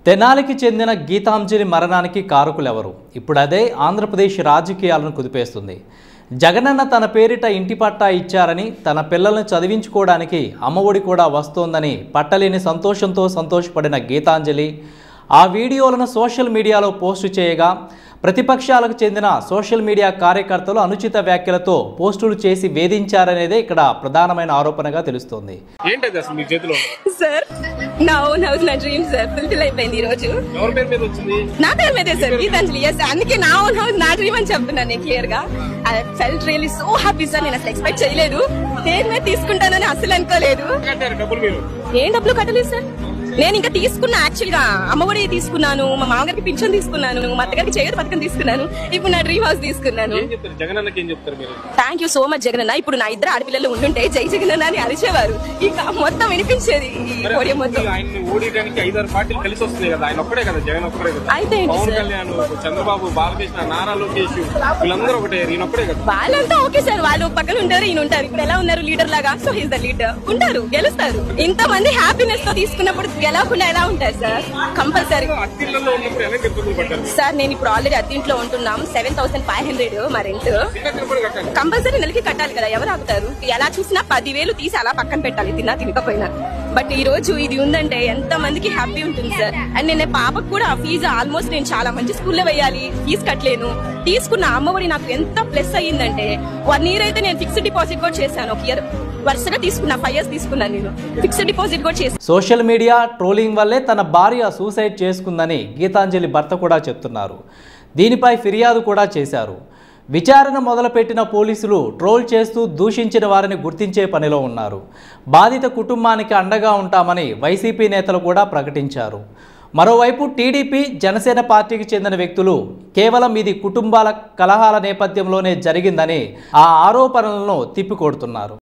తెనాలికి చెందిన గీతాంజలి మరణానికి కారకులెవరు ఇప్పుడు అదే ఆంధ్రప్రదేశ్ రాజకీయాలను కుదిపేస్తుంది జగనన్న తన పేరిట ఇంటి పట్టా ఇచ్చారని తన పిల్లల్ని చదివించుకోవడానికి అమ్మఒడి కూడా వస్తోందని పట్టలేని సంతోషంతో సంతోషపడిన గీతాంజలి ఆ వీడియోలను సోషల్ మీడియాలో పోస్టు చేయగా ప్రతిపక్షాలకు చెందిన సోషల్ మీడియా కార్యకర్తలు అనుచిత వ్యాఖ్యలతో పోస్టులు చేసి వేధించారనేదే ఇక్కడ ప్రధానమైన ఆరోపణగా తెలుస్తోంది ఏంటది అసలు మీ చేతిలో సార్ నా ఓన్ హౌస్ నా డ్రీమ్ సార్ ఫుల్ఫిల్ అయిపోయింది ఈ రోజు ఎవరి పేరు మీద వచ్చింది నా పేరు మీదే సార్ గీతాంజలి ఎస్ అందుకే నా ఓన్ హౌస్ నా డ్రీమ్ అని చెప్తున్నాను నేను క్లియర్ గా I felt really so happy sir నేను అసలు ఎక్స్పెక్ట్ చేయలేదు పేరు మీద తీసుకుంటానని అసలు అనుకోలేదు కట్టారు డబ్బులు మీరు ఏం డబ్బులు కట్టలేదు సార్ నేను ఇంకా తీసుకున్నా యాక్చువల్ గా అమ్మఒడి తీసుకున్నాను మా మామగారికి పింఛన్ తీసుకున్నాను మా అత్తగారికి చేయదు పథకం తీసుకున్నాను ఇప్పుడు నా డ్రీమ్ హౌస్ తీసుకున్నాను ఏం చెప్తారు జగన్ అన్నకి ఏం చెప్తారు మీరు థ్యాంక్ యూ సో మచ్ జగనన్న ఇప్పుడు నా ఇద్దరు ఆడపిల్లలు ఉండుంటే జై జగనన్న అని అరిచేవారు ఇక మొత్తం వినిపించేది ఈ మరి పోడియం మొత్తం ఆయన్ని ఓడియడానికి ఐదారు పార్టీలు కలిసి వస్తున్నాయి కదా ఆయన ఒక్కడే కదా జగన్ ఒక్కడే కదా అయితే ఏంటి పవన్ సార్? కళ్యాణ్ చంద్రబాబు బాలకృష్ణ నారా లోకేష్ వీళ్ళందరూ ఒకటే ఈయన ఒక్కడే కదా వాళ్ళంతా ఓకే సార్ వాళ్ళు పక్కన ఉంటారు ఈయన ఉంటారు ఇప్పుడు ఎలా ఉన్నారు లీడర్ లాగా సో హీస్ ద లీడర్ ఉంటారు గెలుస్తారు ఇంత మంది హ్యాపీనెస్ తో తీసుకున్నప్పుడు గెలవకుండా ఎలా ఉంటారు సార్ కంపల్సరీ అత్తిళ్లలో ఉన్నప్పుడు ఎలా ఇబ్బందులు పడ్డారు సార్ నేను ఇప్పుడు ఆల్రెడీ అద్దీంట్లో ఉంటున్నాం సెవెన్ థౌసండ్ ఫైవ్ హండ్రెడ్ మా రెంట్ చిన్న తిరుపతి కట్టాలి కంపల్సరీ నెలకి కట్టాలి కదా ఎవరు ఆగుతారు ఎలా చూసినా పదివేలు తీసి అలా పక్కన పెట్టాలి తిన్నా తినకపోయినా బట్ ఈ రోజు ఇది ఉందంటే ఎంత మందికి హ్యాపీ ఉంటుంది సార్ అండ్ నేను పాపకు కూడా ఫీజు ఆల్మోస్ట్ నేను చాలా మంచి స్కూల్లో వేయాలి ఫీజు కట్టలేను తీసుకున్న అమ్మఒడి నాకు ఎంత ప్లస్ అయ్యిందంటే వన్ ఇయర్ అయితే నేను ఫిక్స్డ్ డిపాజిట్ కూడా చేశాను ఒక ఇయర్ వరుసగా తీసుకున్నా ఫైవ్ ఇయర్స్ తీసుకున్నాను నేను ఫిక్స్డ్ డిపాజిట్ కూడా చేశాను సోషల్ మీడియా ట్రోలింగ్ వల్లే తన భార్య సూసైడ్ చేసుకుందని గీతాంజలి భర్త కూడా చెప్తున్నారు దీనిపై ఫిర్యాదు కూడా చేశారు విచారణ మొదలుపెట్టిన పోలీసులు ట్రోల్ చేస్తూ దూషించిన వారిని గుర్తించే పనిలో ఉన్నారు బాధిత కుటుంబానికి అండగా ఉంటామని వైసీపీ నేతలు కూడా ప్రకటించారు మరోవైపు టీడీపీ జనసేన పార్టీకి చెందిన వ్యక్తులు కేవలం ఇది కుటుంబాల కలహాల నేపథ్యంలోనే జరిగిందని ఆ ఆరోపణలను తిప్పికొడుతున్నారు